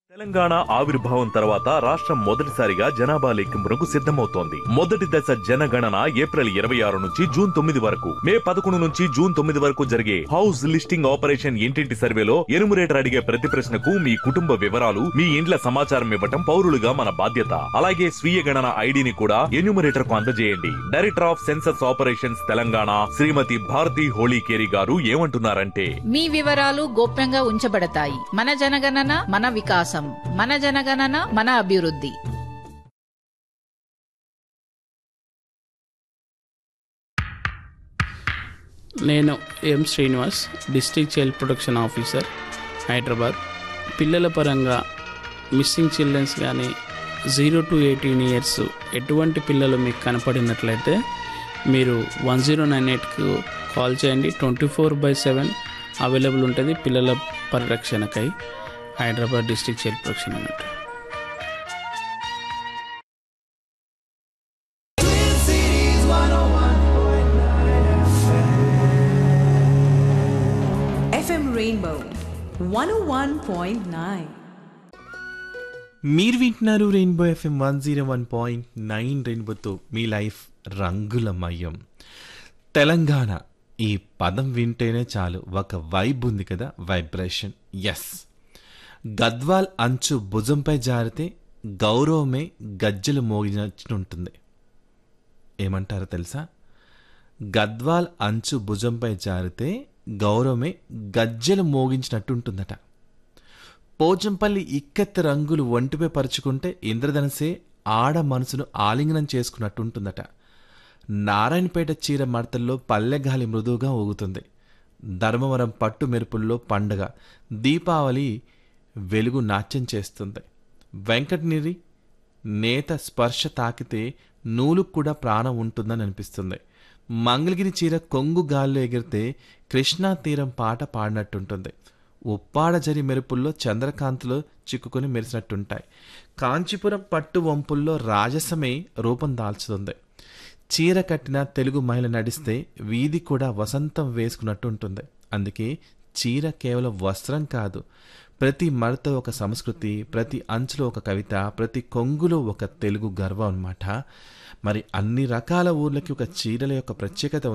తెలంగాణ ఆవిర్భావం తర్వాత రాష్ట్రం మొదటిసారిగా జనాభా లెక్కింపునకు సిద్ధమవుతోంది మొదటి దశ జనగణన ఏప్రిల్ ఇరవై ఆరు నుంచి జూన్ తొమ్మిది వరకు మే పదకొండు నుంచి జూన్ తొమ్మిది వరకు జరిగే హౌస్ లిస్టింగ్ ఆపరేషన్ ఇంటింటి సర్వేలో ఎనుమరేటర్ అడిగే ప్రతి ప్రశ్నకు మీ కుటుంబ వివరాలు మీ ఇండ్ల సమాచారం ఇవ్వటం పౌరులుగా మన బాధ్యత అలాగే స్వీయ గణన ఐడిని కూడా ఎన్యూమరేటర్ కు అందజేయండి director of census operations Telangana Shrimati Bharati Holikeri గారు ఏమంటున్నారంటే మీ వివరాలు గోప్యంగా ఉంచబడతాయి మన జనగణన మన వికాసం మన జనగణన మన అభివృద్ధి నేను M Srinivas district child protection officer Hyderabad పిల్లల పరంగా మిస్సింగ్ చిల్డ్రన్స్ కానీ జీరో టు ఎయిటీన్ ఇయర్స్ ఎటువంటి పిల్లలు మీకు కనపడినట్లయితే మీరు వన్ జీరో నైన్ ఎయిట్కు కాల్ చేయండి twenty four by seven available ఉంటుంది పిల్లల పరిరక్షణకై హైదరాబాద్ డిస్ట్రిక్ట్ చైల్డ్ ప్రొటెక్షన్ అన్నట్టు FM Rainbow 101.9. మీరు వింటున్నారు Rainbow FM one zero one point nine రెయిన్బోతో మీ లైఫ్ రంగులమయం తెలంగాణ ఈ పదం వింటేనే చాలు ఒక వైబ్ ఉంది కదా వైబ్రేషన్ ఎస్ గద్వాల్ అంచు భుజంపై జారితే గౌరవమే గజ్జలు మోగినట్టుంటుంది ఏమంటారో తెలుసా గద్వాల్ అంచు భుజంపై జారితే గౌరవమే గజ్జలు మోగించినట్టుంటుందట పోచంపల్లి ఇక్కత్తి రంగులు ఒంటిపై పరుచుకుంటే ఇంద్రధనసే ఆడ మనసును ఆలింగనం చేసుకున్నట్టుంటుందట నారాయణపేట చీర మడతల్లో పల్లెగాలి మృదువుగా ఊగుతుంది ధర్మవరం పట్టు మెరుపుల్లో పండగ దీపావళి వెలుగు నాట్యం చేస్తుంది వెంకటనిరి నేత స్పర్శ తాకితే నూలుకు కూడా ప్రాణం ఉంటుందని అనిపిస్తుంది మంగళగిరి చీర కొంగు గాల్లో ఎగిరితే కృష్ణా తీరం పాట పాడినట్టుంటుంది ఉప్పాడ జరి మెరుపుల్లో చంద్రకాంతిలో చిక్కుకొని మెరిసినట్టుంటాయి కాంచీపురం పట్టు వంపుల్లో రాజసమే రూపం దాల్చుతుంది చీర కట్టిన తెలుగు మహిళ నడిస్తే వీధి కూడా వసంతం వేసుకున్నట్టు ఉంటుంది అందుకే చీర కేవలం వస్త్రం కాదు ప్రతి మడత ఒక సంస్కృతి ప్రతి అంచులో ఒక కవిత ప్రతి కొంగులో ఒక తెలుగు గర్వం అన్నమాట మరి అన్ని రకాల ఊర్లకి ఒక చీరల యొక్క ప్రత్యేకత